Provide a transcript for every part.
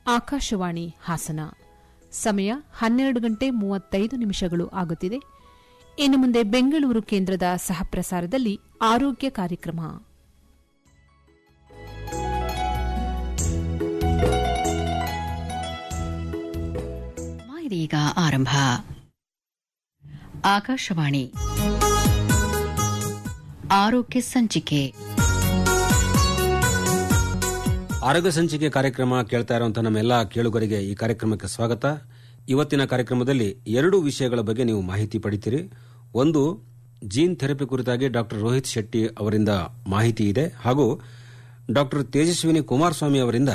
ಆಕಾಶವಾಣಿ ಹಾಸನ ಸಮಯ ಹನ್ನೆರಡು ಗಂಟೆ ಮೂವತ್ತೈದು ನಿಮಿಷಗಳು ಆಗುತ್ತಿದೆ ಇನ್ನು ಮುಂದೆ ಬೆಂಗಳೂರು ಕೇಂದ್ರದ ಸಹಪ್ರಸಾರದಲ್ಲಿ ಆರೋಗ್ಯ ಕಾರ್ಯಕ್ರಮ ಇದೀಗ ಆರಂಭ ಆಕಾಶವಾಣಿ ಆರೋಗ್ಯ ಸಂಚಿಕೆ ಆರೋಗ್ಯ ಸಂಚಿಕೆ ಕಾರ್ಯಕ್ರಮ ಕೇಳ್ತಾ ಇರುವಂತಹ ನಮ್ಮೆಲ್ಲ ಕೇಳುಗರಿಗೆ ಈ ಕಾರ್ಯಕ್ರಮಕ್ಕೆ ಸ್ವಾಗತ ಇವತ್ತಿನ ಕಾರ್ಯಕ್ರಮದಲ್ಲಿ ಎರಡು ವಿಷಯಗಳ ಬಗ್ಗೆ ನೀವು ಮಾಹಿತಿ ಪಡಿತೀರಿ ಒಂದು ಜೀನ್ ಥೆರಪಿ ಕುರಿತಾಗಿ ಡಾಕ್ಟರ್ ರೋಹಿತ್ ಶೆಟ್ಟಿ ಅವರಿಂದ ಮಾಹಿತಿ ಇದೆ ಹಾಗೂ ಡಾಕ್ಟರ್ ತೇಜಸ್ವಿನಿ ಕುಮಾರಸ್ವಾಮಿ ಅವರಿಂದ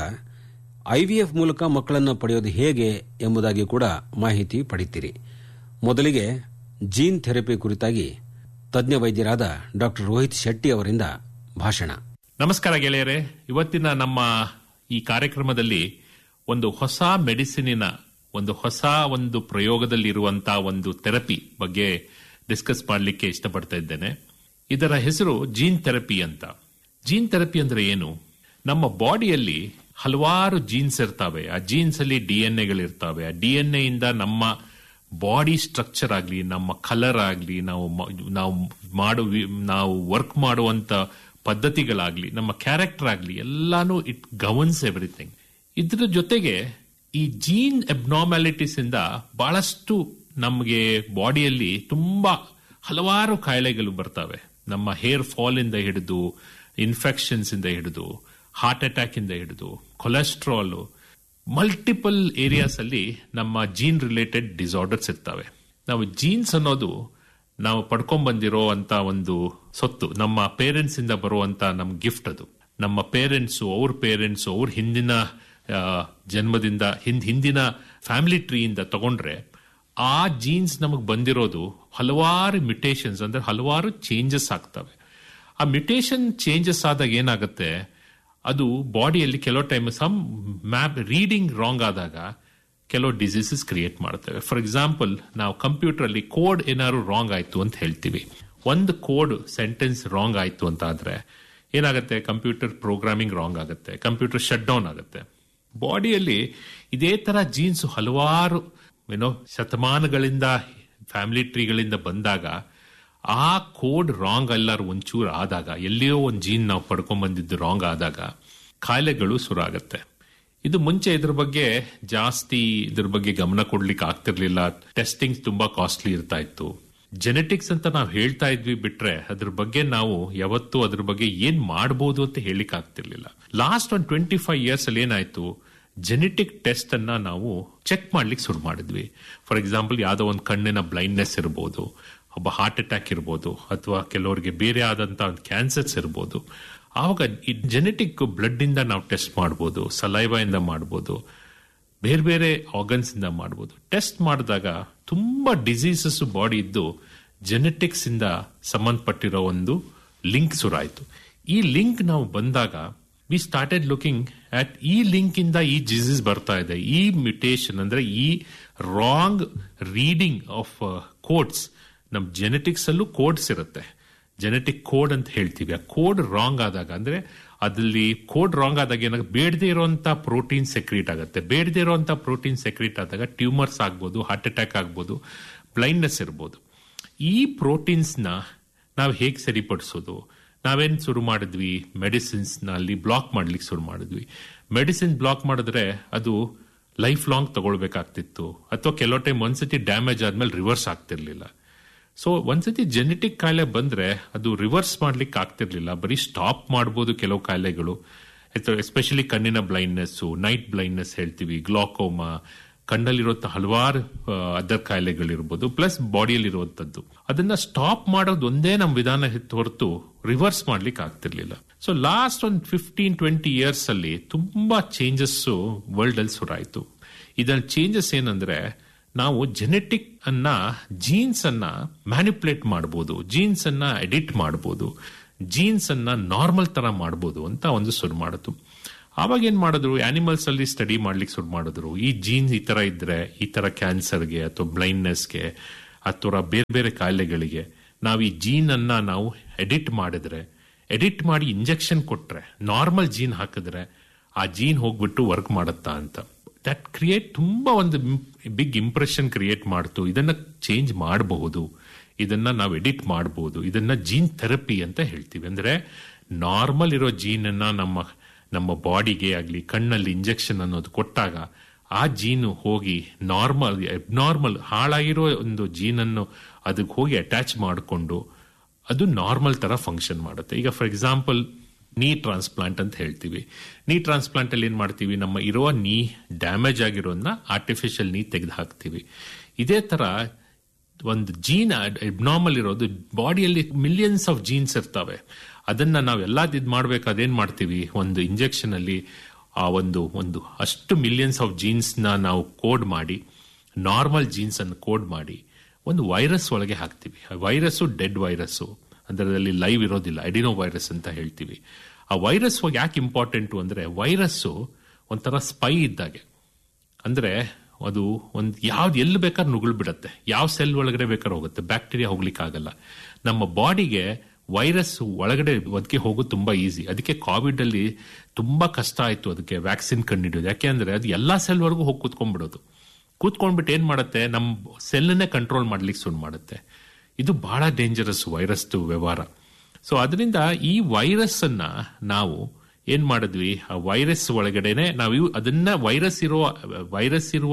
ಐವಿಎಫ್ ಮೂಲಕ ಮಕ್ಕಳನ್ನು ಪಡೆಯೋದು ಹೇಗೆ ಎಂಬುದಾಗಿ ಕೂಡ ಮಾಹಿತಿ ಪಡಿತೀರಿ ಮೊದಲಿಗೆ ಜೀನ್ ಥೆರಪಿ ಕುರಿತಾಗಿ ತಜ್ಞ ವೈದ್ಯರಾದ ಡಾಕ್ಟರ್ ರೋಹಿತ್ ಶೆಟ್ಟಿ ಅವರಿಂದ ಭಾಷಣ ನಮಸ್ಕಾರ ಗೆಳೆಯರೆ ಇವತ್ತಿನ ನಮ್ಮ ಈ ಕಾರ್ಯಕ್ರಮದಲ್ಲಿ ಒಂದು ಹೊಸ ಮೆಡಿಸಿನಿನ ಒಂದು ಹೊಸ ಒಂದು ಪ್ರಯೋಗದಲ್ಲಿರುವಂತಹ ಒಂದು ಥೆರಪಿ ಬಗ್ಗೆ ಡಿಸ್ಕಸ್ ಮಾಡಲಿಕ್ಕೆ ಇಷ್ಟಪಡ್ತಾ ಇದ್ದೇನೆ ಇದರ ಹೆಸರು ಜೀನ್ ಥೆರಪಿ ಅಂತ ಜೀನ್ ಥೆರಪಿ ಅಂದ್ರೆ ಏನು ನಮ್ಮ ಬಾಡಿಯಲ್ಲಿ ಹಲವಾರು ಜೀನ್ಸ್ ಇರ್ತವೆ ಆ ಜೀನ್ಸ್ ಅಲ್ಲಿ ಡಿ ಎನ್ ಎಗಳಿರ್ತವೆ ಆ ಡಿ ಎನ್ ಇಂದ ನಮ್ಮ ಬಾಡಿ ಸ್ಟ್ರಕ್ಚರ್ ಆಗಲಿ ನಮ್ಮ ಕಲರ್ ಆಗಲಿ ನಾವು ಮ- ನಾವು ಮಾಡೋ ವಿ- ನಾವು ವರ್ಕ್ ಮಾಡುವಂತ ಪದ್ಧತಿಗಳಾಗ್ಲಿ ನಮ್ಮ ಕ್ಯಾರೆಕ್ಟರ್ ಆಗಲಿ ಎಲ್ಲಾನು ಇಟ್ ಗವರ್ನ್ಸ್ ಎವ್ರಿಥಿಂಗ್ ಇದ್ರ ಜೊತೆಗೆ ಈ ಜೀನ್ ಅಬ್ನಾರ್ಮ್ಯಾಲಿಟೀಸ್ ಇಂದ ಬಹಳಷ್ಟು ನಮಗೆ ಬಾಡಿಯಲ್ಲಿ ತುಂಬಾ ಹಲವಾರು ಕಾಯಿಲೆಗಳು ಬರ್ತವೆ ನಮ್ಮ ಹೇರ್ ಫಾಲ್ ಇಂದ ಹಿಡಿದು ಇನ್ಫೆಕ್ಷನ್ಸ್ ಇಂದ ಹಿಡಿದು ಹಾರ್ಟ್ ಅಟ್ಯಾಕ್ ಇಂದ ಹಿಡಿದು ಕೊಲೆಸ್ಟ್ರಾಲ್ ಮಲ್ಟಿಪಲ್ ಏರಿಯಾಸ್ ಅಲ್ಲಿ ನಮ್ಮ ಜೀನ್ ರಿಲೇಟೆಡ್ ಡಿಸಾರ್ಡರ್ಸ್ ಇರ್ತವೆ ನಾವು ಜೀನ್ಸ್ ಅನ್ನೋದು ನಾವು ಪಡ್ಕೊಂಡ್ ಬಂದಿರೋ ಅಂತ ಒಂದು ಸೊತ್ತು ನಮ್ಮ ಪೇರೆಂಟ್ಸ್ ಇಂದ ಬರುವಂತ ನಮ್ ಗಿಫ್ಟ್ ಅದು ನಮ್ಮ ಪೇರೆಂಟ್ಸ್ ಅವ್ರ ಪೇರೆಂಟ್ಸ್ ಅವ್ರ ಹಿಂದಿನ ಆ, ಜನ್ಮದಿಂದ ಹಿಂದ್ ಹಿಂದಿನ ಫ್ಯಾಮಿಲಿ ಟ್ರೀಯಿಂದ ತಗೊಂಡ್ರೆ ಆ ಜೀನ್ಸ್ ನಮಗ್ ಬಂದಿರೋದು ಹಲವಾರು ಮ್ಯುಟೇಷನ್ಸ್ ಅಂದ್ರೆ ಹಲವಾರು ಚೇಂಜಸ್ ಆಗ್ತವೆ ಆ ಮ್ಯುಟೇಷನ್ ಚೇಂಜಸ್ ಆದಾಗ ಏನಾಗುತ್ತೆ ಅದು ಬಾಡಿಯಲ್ಲಿ ಕೆಲವು time some map reading wrong ಆದಾಗ ಕೆಲವು ಡಿಸೀಸಸ್ ಕ್ರಿಯೇಟ್ ಮಾಡ್ತೇವೆ ಫಾರ್ ಎಕ್ಸಾಂಪಲ್ ನಾವು ಕಂಪ್ಯೂಟರ್ ಅಲ್ಲಿ ಕೋಡ್ ಏನಾದ್ರು ರಾಂಗ್ ಆಯ್ತು ಅಂತ ಹೇಳ್ತೀವಿ ಒಂದು ಕೋಡ್ ಸೆಂಟೆನ್ಸ್ ರಾಂಗ್ ಆಯ್ತು ಅಂತ ಆದ್ರೆ ಏನಾಗುತ್ತೆ ಕಂಪ್ಯೂಟರ್ ಪ್ರೋಗ್ರಾಮಿಂಗ್ ರಾಂಗ್ ಆಗುತ್ತೆ ಕಂಪ್ಯೂಟರ್ ಶಟ್ ಡೌನ್ ಆಗುತ್ತೆ ಬಾಡಿಯಲ್ಲಿ ಇದೇ ತರ ಜೀನ್ಸ್ ಹಲವಾರು ಏನೋ ಶತಮಾನಗಳಿಂದ ಫ್ಯಾಮಿಲಿ ಟ್ರೀಗಳಿಂದ ಬಂದಾಗ ಆ ಕೋಡ್ ರಾಂಗ್ ಅಲ್ಲಾರು ಒಂಚೂರು ಆದಾಗ ಎಲ್ಲಿಯೋ ಒಂದು ಜೀನ್ ನಾವು ಪಡ್ಕೊಂಡ್ ಬಂದಿದ್ದು ರಾಂಗ್ ಆದಾಗ ಕಾಯಿಲೆಗಳು ಶುರು ಆಗತ್ತೆ ಇದು ಮುಂಚೆ ಇದ್ರ ಬಗ್ಗೆ ಜಾಸ್ತಿ ಇದ್ರ ಬಗ್ಗೆ ಗಮನ ಕೊಡ್ಲಿಕ್ಕೆ ಆಗ್ತಿರ್ಲಿಲ್ಲ ಟೆಸ್ಟಿಂಗ್ ತುಂಬಾ ಕಾಸ್ಟ್ಲಿ ಇರ್ತಾ ಇತ್ತು ಜೆನೆಟಿಕ್ಸ್ ಅಂತ ನಾವು ಹೇಳ್ತಾ ಇದ್ವಿ ಬಿಟ್ರೆ ಅದ್ರ ಬಗ್ಗೆ ನಾವು ಯಾವತ್ತೂ ಅದ್ರ ಬಗ್ಗೆ ಏನ್ ಮಾಡ್ಬೋದು ಅಂತ ಹೇಳಿಕ್ ಆಗ್ತಿರ್ಲಿಲ್ಲ ಲಾಸ್ಟ್ ಒಂದು ಟ್ವೆಂಟಿ ಫೈವ್ ಇಯರ್ಸ್ ಅಲ್ಲಿ ಏನಾಯ್ತು ಜೆನೆಟಿಕ್ ಟೆಸ್ಟ್ ಅನ್ನ ನಾವು ಚೆಕ್ ಮಾಡ್ಲಿಕ್ಕೆ ಶುರು ಮಾಡಿದ್ವಿ ಫಾರ್ ಎಕ್ಸಾಂಪಲ್ ಯಾವ್ದೋ ಒಂದು ಕಣ್ಣಿನ ಬ್ಲೈಂಡ್ನೆಸ್ ಇರ್ಬೋದು ಒಬ್ಬ ಹಾರ್ಟ್ ಅಟ್ಯಾಕ್ ಇರ್ಬೋದು ಅಥವಾ ಕೆಲವರಿಗೆ ಬೇರೆ ಆದಂತ ಒಂದು ಕ್ಯಾನ್ಸರ್ಸ್ ಇರ್ಬೋದು ಆವಾಗ ಈ ಜೆನೆಟಿಕ್ ಬ್ಲಡ್ ಇಂದ ನಾವು ಟೆಸ್ಟ್ ಮಾಡ್ಬೋದು ಸಲೈವಾ ಇಂದ ಮಾಡ್ಬೋದು ಬೇರೆ ಬೇರೆ ಆರ್ಗನ್ಸ್ ಇಂದ ಮಾಡ್ಬೋದು ಟೆಸ್ಟ್ ಮಾಡಿದಾಗ ತುಂಬಾ ಡಿಸೀಸಸ್ ಬಾಡಿ ಇದ್ದು ಜೆನೆಟಿಕ್ಸ್ ಇಂದ ಸಂಬಂಧಪಟ್ಟಿರೋ ಒಂದು ಲಿಂಕ್ ಶುರುವಾಯಿತು ಈ ಲಿಂಕ್ ನಾವು ಬಂದಾಗ ವಿ ಸ್ಟಾರ್ಟೆಡ್ ಲುಕಿಂಗ್ ಅಟ್ ಈ ಲಿಂಕ್ ಇಂದ ಈ ಡಿಸೀಸ್ ಬರ್ತಾ ಇದೆ ಈ ಮ್ಯುಟೇಷನ್ ಅಂದ್ರೆ ಈ ರಾಂಗ್ ರೀಡಿಂಗ್ ಆಫ್ ಕೋಡ್ಸ್ ನಮ್ ಜೆನೆಟಿಕ್ಸ್ ಅಲ್ಲೂ ಕೋಡ್ಸ್ ಇರುತ್ತೆ ಜೆನೆಟಿಕ್ ಕೋಡ್ ಅಂತ ಹೇಳ್ತೀವಿ ಆ ಕೋಡ್ ರಾಂಗ್ ಆದಾಗ ಅಂದ್ರೆ ಅದಲ್ಲಿ ಕೋಡ್ ರಾಂಗ್ ಆದಾಗ ಏನಾಗ ಬೇಡದೇ ಇರುವಂತ ಪ್ರೋಟೀನ್ ಸೆಕ್ರೀಟ್ ಆಗುತ್ತೆ ಬೇಡದೇ ಇರುವಂತ ಪ್ರೋಟೀನ್ ಸೆಕ್ರೀಟ್ ಆದಾಗ ಟ್ಯೂಮರ್ಸ್ ಆಗ್ಬೋದು ಹಾರ್ಟ್ ಅಟ್ಯಾಕ್ ಆಗ್ಬೋದು ಬ್ಲೈಂಡ್ನೆಸ್ ಇರ್ಬೋದು ಈ ಪ್ರೋಟೀನ್ಸ್ ನ ನಾವು ಹೇಗೆ ಸರಿಪಡಿಸೋದು ನಾವೇನ್ ಶುರು ಮಾಡಿದ್ವಿ ಮೆಡಿಸಿನ್ಸ್ ನಲ್ಲಿ ಬ್ಲಾಕ್ ಮಾಡ್ಲಿಕ್ಕೆ ಶುರು ಮಾಡಿದ್ವಿ ಮೆಡಿಸಿನ್ ಬ್ಲಾಕ್ ಮಾಡಿದ್ರೆ ಅದು ಲೈಫ್ ಲಾಂಗ್ ತಗೊಳ್ಬೇಕಾಗ್ತಿತ್ತು ಅಥವಾ ಕೆಲವು ಟೈಮ್ ಒಂದ್ಸತಿ ಡ್ಯಾಮೇಜ್ ಆದ್ಮೇಲೆ ರಿವರ್ಸ್ ಆಗ್ತಿರ್ಲಿಲ್ಲ ಸೊ ಒಂದ್ಸತಿ ಜೆನೆಟಿಕ್ ಕಾಯಿಲೆ ಬಂದ್ರೆ ಅದು ರಿವರ್ಸ್ ಮಾಡ್ಲಿಕ್ಕೆ ಆಗ್ತಿರ್ಲಿಲ್ಲ ಬರೀ ಸ್ಟಾಪ್ ಮಾಡ್ಬೋದು ಕೆಲವು ಕಾಯಿಲೆಗಳು ಎಸ್ಪೆಷಲಿ ಕಣ್ಣಿನ ಬ್ಲೈಂಡ್ನೆಸ್ ನೈಟ್ ಬ್ಲೈಂಡ್ನೆಸ್ ಹೇಳ್ತೀವಿ ಗ್ಲಾಕೋಮಾ ಕಣ್ಣಲ್ಲಿರುವಂತ ಹಲವಾರು ಅದರ್ ಕಾಯಿಲೆಗಳಿರ್ಬೋದು ಪ್ಲಸ್ ಬಾಡಿಯಲ್ಲಿ ಇರುವಂತದ್ದು ಅದನ್ನ ಸ್ಟಾಪ್ ಮಾಡೋದು ಒಂದೇ ನಮ್ಮ ವಿಧಾನ ಇತ್ತು ಹೊರತು ರಿವರ್ಸ್ ಮಾಡ್ಲಿಕ್ಕೆ ಆಗ್ತಿರ್ಲಿಲ್ಲ ಸೊ ಲಾಸ್ಟ್ ಒಂದು ಫಿಫ್ಟೀನ್ ಟ್ವೆಂಟಿ ಇಯರ್ಸ್ ಅಲ್ಲಿ ತುಂಬಾ ಚೇಂಜಸ್ ವರ್ಲ್ಡ್ ಅಲ್ಲಿ ಶುರುವಾಯಿತು ಇದ್ರಲ್ಲಿ ಚೇಂಜಸ್ ಏನಂದ್ರೆ ನಾವು ಜೆನೆಟಿಕ್ ಅನ್ನ ಜೀನ್ಸ್ ಅನ್ನ ಮ್ಯಾನಿಪುಲೇಟ್ ಮಾಡಬಹುದು ಜೀನ್ಸ್ ಅನ್ನ ಎಡಿಟ್ ಮಾಡಬಹುದು ಜೀನ್ಸ್ ಅನ್ನ ನಾರ್ಮಲ್ ತರ ಮಾಡಬಹುದು ಅಂತ ಒಂದು ಶುರು ಮಾಡಿತು ಆವಾಗ ಏನ್ ಮಾಡಿದ್ರು ಆನಿಮಲ್ಸ್ ಅಲ್ಲಿ ಸ್ಟಡಿ ಮಾಡ್ಲಿಕ್ಕೆ ಶುರು ಮಾಡಿದ್ರು ಈ ಜೀನ್ಸ್ ಈ ತರ ಇದ್ರೆ ಈ ತರ ಕ್ಯಾನ್ಸರ್ಗೆ ಅಥವಾ ಬ್ಲೈಂಡ್ನೆಸ್ಗೆ ಅಥವಾ ಬೇರೆ ಬೇರೆ ಕಾಯಿಲೆಗಳಿಗೆ ನಾವು ಈ ಜೀನ್ ಅನ್ನ ನಾವು ಎಡಿಟ್ ಮಾಡಿದ್ರೆ ಎಡಿಟ್ ಮಾಡಿ ಇಂಜೆಕ್ಷನ್ ಕೊಟ್ರೆ ನಾರ್ಮಲ್ ಜೀನ್ ಹಾಕಿದ್ರೆ ಆ ಜೀನ್ ಹೋಗ್ಬಿಟ್ಟು ವರ್ಕ್ ಮಾಡುತ್ತಾ ಅಂತ ದಟ್ ಕ್ರಿಯೇಟ್ ತುಂಬಾ ಒಂದು ಬಿಗ್ ಇಂಪ್ರೆಷನ್ ಕ್ರಿಯೇಟ್ ಮಾಡ್ತು ಇದನ್ನ ಚೇಂಜ್ ಮಾಡಬಹುದು ಇದನ್ನ ನಾವು ಎಡಿಟ್ ಮಾಡಬಹುದು ಇದನ್ನ ಜೀನ್ ಥೆರಪಿ ಅಂತ ಹೇಳ್ತೀವಿ ಅಂದ್ರೆ ನಾರ್ಮಲ್ ಇರೋ ಜೀನ್ ಅನ್ನ ನಮ್ಮ ನಮ್ಮ ಬಾಡಿಗೆ ಆಗಲಿ ಕಣ್ಣಲ್ಲಿ ಇಂಜೆಕ್ಷನ್ ಅನ್ನೋದು ಕೊಟ್ಟಾಗ ಆ ಜೀನು ಹೋಗಿ ನಾರ್ಮಲ್ ಎಬ್ನಾರ್ಮಲ್ ಹಾಳಾಗಿರೋ ಒಂದು ಜೀನನ್ನು ಅದಕ್ಕೆ ಹೋಗಿ ಅಟ್ಯಾಚ್ ಮಾಡಿಕೊಂಡು ಅದು ನಾರ್ಮಲ್ ತರ ಫಂಕ್ಷನ್ ಮಾಡುತ್ತೆ ಈಗ ಫಾರ್ ಎಕ್ಸಾಂಪಲ್ ನೀ ಟ್ರಾನ್ಸ್ಪ್ಲಾಂಟ್ ಅಂತ ಹೇಳ್ತೀವಿ ನೀ ಟ್ರಾನ್ಸ್ಪ್ಲಾಂಟ್ ಅಲ್ಲಿ ಏನ್ ಮಾಡ್ತೀವಿ ನಮ್ಮ ಇರೋ ನೀ ಡ್ಯಾಮೇಜ್ ಆಗಿರೋದನ್ನ ಆರ್ಟಿಫಿಷಿಯಲ್ ನೀ ತೆಗೆದು ಹಾಕ್ತೀವಿ ಇದೇ ತರ ಒಂದು ಜೀನ್ ಎಬ್ನಾರ್ಮಲ್ ಇರೋದು ಬಾಡಿಯಲ್ಲಿ ಮಿಲಿಯನ್ಸ್ ಆಫ್ ಜೀನ್ಸ್ ಇರ್ತವೆ ಅದನ್ನ ನಾವೆಲ್ಲ ಇದ್ ಮಾಡ್ಬೇಕು ಅದೇನ್ ಮಾಡ್ತೀವಿ ಒಂದು ಇಂಜೆಕ್ಷನ್ ಅಲ್ಲಿ ಆ ಒಂದು ಒಂದು ಅಷ್ಟು ಮಿಲಿಯನ್ಸ್ ಆಫ್ ಜೀನ್ಸ್ ನ ನಾವು ಕೋಡ್ ಮಾಡಿ ನಾರ್ಮಲ್ ಜೀನ್ಸ್ ಅನ್ನು ಕೋಡ್ ಮಾಡಿ ಒಂದು ವೈರಸ್ ಒಳಗೆ ಹಾಕ್ತಿವಿ ವೈರಸ್ ಡೆಡ್ ವೈರಸ್ ಅದರಲ್ಲಿ ಲೈವ್ ಇರೋದಿಲ್ಲ ಎಡಿನೋ ವೈರಸ್ ಅಂತ ಹೇಳ್ತೀವಿ ಆ ವೈರಸ್ ಯಾಕೆ ಇಂಪಾರ್ಟೆಂಟು ಅಂದ್ರೆ ವೈರಸ್ ಒಂಥರ ಸ್ಪೈ ಇದ್ದಾಗೆ ಅಂದ್ರೆ ಅದು ಒಂದು ಯಾವ್ದು ಎಲ್ಲಿ ಬೇಕಾದ್ರೆ ನುಗುಳ್ ಬಿಡತ್ತೆ ಯಾವ ಸೆಲ್ ಒಳಗಡೆ ಬೇಕಾದ್ರೆ ಹೋಗುತ್ತೆ ಬ್ಯಾಕ್ಟೀರಿಯಾ ಹೋಗ್ಲಿಕ್ಕೆ ಆಗಲ್ಲ ನಮ್ಮ ಬಾಡಿಗೆ ವೈರಸ್ ಒಳಗಡೆ ಅದಕ್ಕೆ ಹೋಗೋದು ತುಂಬಾ ಈಸಿ ಅದಕ್ಕೆ ಕೋವಿಡ್ ಅಲ್ಲಿ ತುಂಬಾ ಕಷ್ಟ ಆಯ್ತು ಅದಕ್ಕೆ ವ್ಯಾಕ್ಸಿನ್ ಕಂಡುಹಿಡಿಯೋದು ಯಾಕೆ ಅಂದ್ರೆ ಅದು ಎಲ್ಲಾ ಸೆಲ್ ವರೆಗೂ ಹೋಗಿ ಕೂತ್ಕೊಂಡ್ಬಿಡೋದು ಕೂತ್ಕೊಂಡ್ಬಿಟ್ಟು ಏನ್ ಮಾಡುತ್ತೆ ನಮ್ಮ ಸೆಲ್ನೇ ಕಂಟ್ರೋಲ್ ಮಾಡ್ಲಿಕ್ಕೆ ಶುರು ಮಾಡುತ್ತೆ ಇದು ಬಹಳ ಡೇಂಜರಸ್ ವೈರಸ್ ವ್ಯವಹಾರ ಸೊ ಅದರಿಂದ ಈ ವೈರಸ್ ಅನ್ನ ನಾವು ಏನ್ ಮಾಡಿದ್ವಿ ಆ ವೈರಸ್ ಒಳಗಡೆನೆ ನಾವು ಇವ್- ಅದನ್ನ ವೈರಸ್ ಇರುವ ವೈರಸ್ ಇರುವ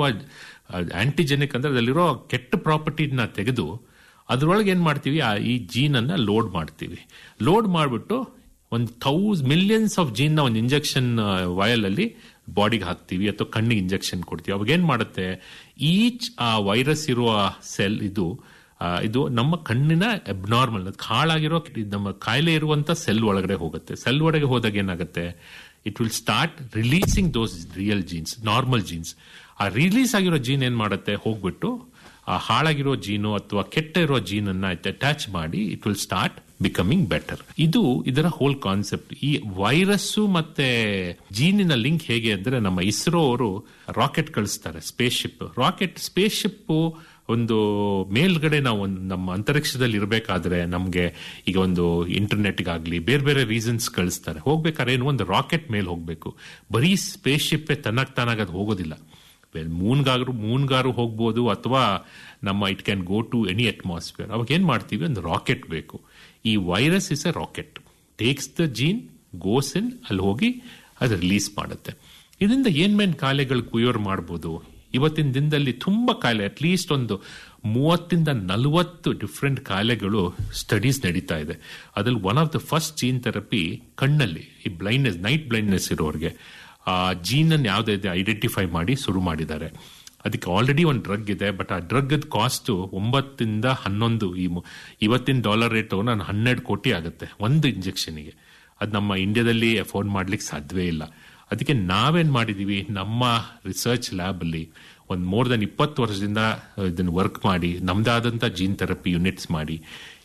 ಆಂಟಿಜೆನಿಕ್ ಅಂದ್ರೆ ಅದರಲ್ಲಿರೋ ಕೆಟ್ಟ ಪ್ರಾಪರ್ಟಿನ ತೆಗೆದು ಅದ್ರೊಳಗೆ ಏನ್ ಮಾಡ್ತೀವಿ ಆ ಈ ಜೀನ್ ಅನ್ನ ಲೋಡ್ ಮಾಡ್ತೀವಿ ಲೋಡ್ ಮಾಡ್ಬಿಟ್ಟು ಒಂದು ಥೌಸ್ ಮಿಲಿಯನ್ಸ್ ಆಫ್ ಜೀನ್ ನ ಒಂದು ಇಂಜೆಕ್ಷನ್ ವಯಲ್ ಅಲ್ಲಿ ಬಾಡಿಗೆ ಹಾಕ್ತಿವಿ ಅಥವಾ ಕಣ್ಣಿಗೆ ಇಂಜೆಕ್ಷನ್ ಕೊಡ್ತೀವಿ ಅವಾಗ ಏನ್ ಮಾಡುತ್ತೆ ಈಚ್ ಆ ವೈರಸ್ ಇರುವ ಸೆಲ್ ಇದು ಆ, ಇದು ನಮ್ಮ ಕಣ್ಣಿನ ಅಬ್ನಾರ್ಮಲ್ ಹಾಳಾಗಿರೋ ನಮ್ಮ ಕಾಯಿಲೆ ಇರುವಂತ ಸೆಲ್ ಒಳಗಡೆ ಹೋಗುತ್ತೆ ಸೆಲ್ ಒಳಗೆ ಹೋದಾಗ ಏನಾಗುತ್ತೆ it will start releasing those real genes normal genes ಆ ರಿಲೀಸ್ ಆಗಿರೋ ಜೀನ್ ಏನ್ ಮಾಡುತ್ತೆ ಹೋಗ್ಬಿಟ್ಟು ಆ ಹಾಳಾಗಿರೋ ಜೀನು ಅಥವಾ ಕೆಟ್ಟ ಇರೋ ಜೀನ್ ಅನ್ನ ಅಟ್ಯಾಚ್ ಮಾಡಿ it will start becoming better ಇದು ಇದರ ಹೋಲ್ ಕಾನ್ಸೆಪ್ಟ್ ಈ ವೈರಸ್ಸು ಮತ್ತೆ ಜೀನಿನ ಲಿಂಕ್ ಹೇಗೆ ಅಂದ್ರೆ ನಮ್ಮ ಇಸ್ರೋ ಅವರು ರಾಕೆಟ್ ಕಳಿಸ್ತಾರೆ spaceship rocket spaceship ಒಂದು ಮೇಲ್ಗಡೆ ನಾವು ಒಂದು ನಮ್ಮ ಅಂತರಿಕ್ಷದಲ್ಲಿ ಇರಬೇಕಾದ್ರೆ ನಮ್ಗೆ ಈಗ ಒಂದು ಇಂಟರ್ನೆಟ್ಗಾಗ್ಲಿ ಬೇರೆ ಬೇರೆ ರೀಸನ್ಸ್ ಕಳಿಸ್ತಾರೆ ಹೋಗ್ಬೇಕಾದ್ರೆ ಏನು ಒಂದು ರಾಕೆಟ್ ಮೇಲೆ ಹೋಗ್ಬೇಕು ಬರೀ ಸ್ಪೇಸ್ ಶಿಪ್ ತನ್ನಕ್ ತಾನಾಗ ಅದು ಹೋಗೋದಿಲ್ಲ ಮೂನ್ಗಾದ್ರು ಮೂನ್ಗಾರು ಹೋಗ್ಬೋದು ಅಥವಾ ನಮ್ಮ it can go to any atmosphere ಅವಾಗ ಏನ್ ಮಾಡ್ತೀವಿ ಒಂದು ರಾಕೆಟ್ ಬೇಕು ಈ virus is a rocket takes the gene goes in ಅಲ್ಲಿ ಹೋಗಿ ಅದು ರಿಲೀಸ್ ಮಾಡುತ್ತೆ ಇದರಿಂದ ಏನ್ ಮೇನ್ ಕಾಯಿಲೆಗಳು ಕ್ಯೂರ್ ಮಾಡ್ಬೋದು ಇವತ್ತಿನ ದಿನದಲ್ಲಿ ತುಂಬಾ ಕಾಯಿಲೆ ಅಟ್ಲೀಸ್ಟ್ ಒಂದು ಮೂವತ್ತಿಂದ ನಲವತ್ತು ಡಿಫ್ರೆಂಟ್ ಕಾಯಿಲೆಗಳು ಸ್ಟಡೀಸ್ ನಡೀತಾ ಇದೆ ಅದ್ರಲ್ಲಿ one of the first gene therapy ಕಣ್ಣಲ್ಲಿ ಈ ಬ್ಲೈಂಡ್ನೆಸ್ ನೈಟ್ ಬ್ಲೈಂಡ್ನೆಸ್ ಇರೋರಿಗೆ ಆ ಜೀನ್ ಅನ್ನು ಯಾವ್ದಿದೆ ಐಡೆಂಟಿಫೈ ಮಾಡಿ ಶುರು ಮಾಡಿದ್ದಾರೆ ಅದಕ್ಕೆ ಆಲ್ರೆಡಿ ಒಂದು ಡ್ರಗ್ ಇದೆ ಬಟ್ ಆ ಡ್ರಗ್ ಕಾಸ್ಟ್ ಒಂಬತ್ತಿಂದ ಹನ್ನೊಂದು ಈ ಮು- ಇವತ್ತಿನ ಡಾಲರ್ ರೇಟ್ ನಾನು ಹನ್ನೆರಡು ಕೋಟಿ ಆಗುತ್ತೆ ಒಂದು ಇಂಜೆಕ್ಷನ್ಗೆ ಅದು ನಮ್ಮ ಇಂಡಿಯಾದಲ್ಲಿ ಅಫೋರ್ಡ್ ಮಾಡ್ಲಿಕ್ಕೆ ಸಾಧ್ಯವೇ ಇಲ್ಲ ಅದಕ್ಕೆ ನಾವೇನ್ ಮಾಡಿದೀವಿ ನಮ್ಮ ರಿಸರ್ಚ್ ಲ್ಯಾಬ್ ಅಲ್ಲಿ ಒಂದು ಮೋರ್ ದನ್ ಇಪ್ಪತ್ತು ವರ್ಷದಿಂದ ಇದನ್ನು ವರ್ಕ್ ಮಾಡಿ ನಮ್ದಾದಂತ ಜೀನ್ ಥೆರಪಿ ಯೂನಿಟ್ಸ್ ಮಾಡಿ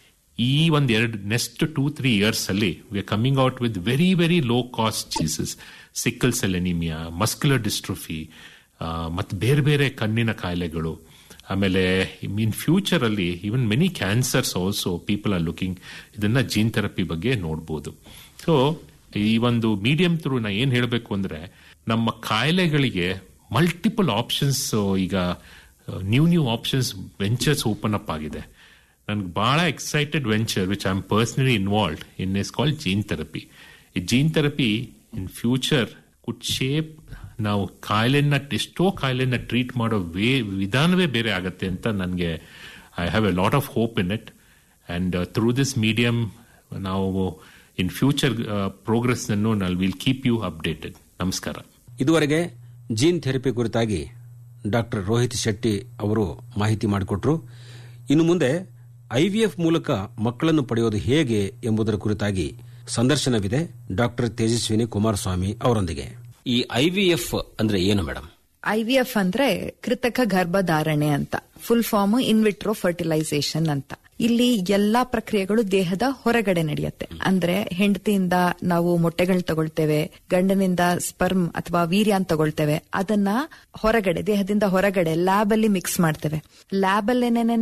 ಈ ಒಂದ್ ಎರಡು ನೆಕ್ಸ್ಟ್ ಟೂ ತ್ರೀ ಇಯರ್ಸ್ ಅಲ್ಲಿ we are coming out with very very low cost diseases sickle cell anaemia muscular dystrophy ಮತ್ತು ಬೇರೆ ಬೇರೆ ಕಣ್ಣಿನ ಕಾಯಿಲೆಗಳು ಆಮೇಲೆ ಇನ್ ಫ್ಯೂಚರ್ ಅಲ್ಲಿ even many cancers also people are looking ಇದನ್ನ ಜೀನ್ ಥೆರಪಿ ಬಗ್ಗೆ ನೋಡ್ಬೋದು ಸೊ ಈ ಒಂದು ಮೀಡಿಯಂ ಥ್ರೂ ನಾ ಏನ್ ಹೇಳಬೇಕು ಅಂದ್ರೆ ನಮ್ಮ ಕಾಯಿಲೆಗಳಿಗೆ ಮಲ್ಟಿಪಲ್ ಆಪ್ಷನ್ಸ್ ಈಗ new new options ventures open up ಆಗಿದೆ ನನ್ಗೆ ಬಹಳ excited venture which I am personally involve in is call gene therapy ಈ gene therapy in future could shape ನಾವು ಕಾಯಿಲೆನ ಎಷ್ಟೋ ಕಾಯಿಲೆನ ಟ್ರೀಟ್ ಮಾಡೋ ವೇ ವಿಧಾನವೇ ಬೇರೆ ಆಗತ್ತೆ ಅಂತ ನನಗೆ I have a lot of hope in it and through this medium ನಾವು ಇನ್ ಫ್ಯೂಚರ್ ಪ್ರೋಗ್ರೆಸ್ ಅನ್ನು ನಾವು ವಿಲ್ ಕೀಪ್ ಯು ಅಪ್ಡೇಟೆಡ್ ನಮಸ್ಕಾರ ಇದುವರೆಗೆ ಜೀನ್ ಥೆರಪಿ ಕುರಿತಾಗಿ ಡಾಕ್ಟರ್ ರೋಹಿತ್ ಶೆಟ್ಟಿ ಅವರು ಮಾಹಿತಿ ಮಾಡಿಕೊಟ್ರು ಇನ್ನು ಮುಂದೆ ಐವಿಎಫ್ ಮೂಲಕ ಮಕ್ಕಳನ್ನು ಪಡೆಯೋದು ಹೇಗೆ ಎಂಬುದರ ಕುರಿತಾಗಿ ಸಂದರ್ಶನವಿದೆ ಡಾಕ್ಟರ್ ತೇಜಸ್ವಿನಿ ಕುಮಾರಸ್ವಾಮಿ ಅವರೊಂದಿಗೆ ಈ ಐವಿಎಫ್ ಅಂದ್ರೆ ಏನು ಮೇಡಮ್ ಐವಿಎಫ್ ಅಂದ್ರೆ ಕೃತಕ ಗರ್ಭಧಾರಣೆ ಅಂತ ಫುಲ್ ಫಾರ್ಮ್ ಇನ್ವಿಟ್ರೋ ಫರ್ಟಿಲೈಸೇಷನ್ ಅಂತ ಇಲ್ಲಿ ಎಲ್ಲಾ ಪ್ರಕ್ರಿಯೆಗಳು ದೇಹದ ಹೊರಗಡೆ ನಡೆಯುತ್ತೆ ಅಂದ್ರೆ ಹೆಂಡತಿಯಿಂದ ನಾವು ಮೊಟ್ಟೆಗಳನ್ನ ತಗೊಳ್ತೇವೆ ಗಂಡನಿಂದ ಸ್ಪರ್ಮ್ ಅಥವಾ ವೀರ್ಯ ಅಂತ ತಗೊಳ್ತೇವೆ ಅದನ್ನ ಹೊರಗಡೆ ದೇಹದಿಂದ ಹೊರಗಡೆ ಲ್ಯಾಬ್ ಅಲ್ಲಿ ಮಿಕ್ಸ್ ಮಾಡ್ತೇವೆ ಲ್ಯಾಬ್ ಅಲ್ಲೇನೆ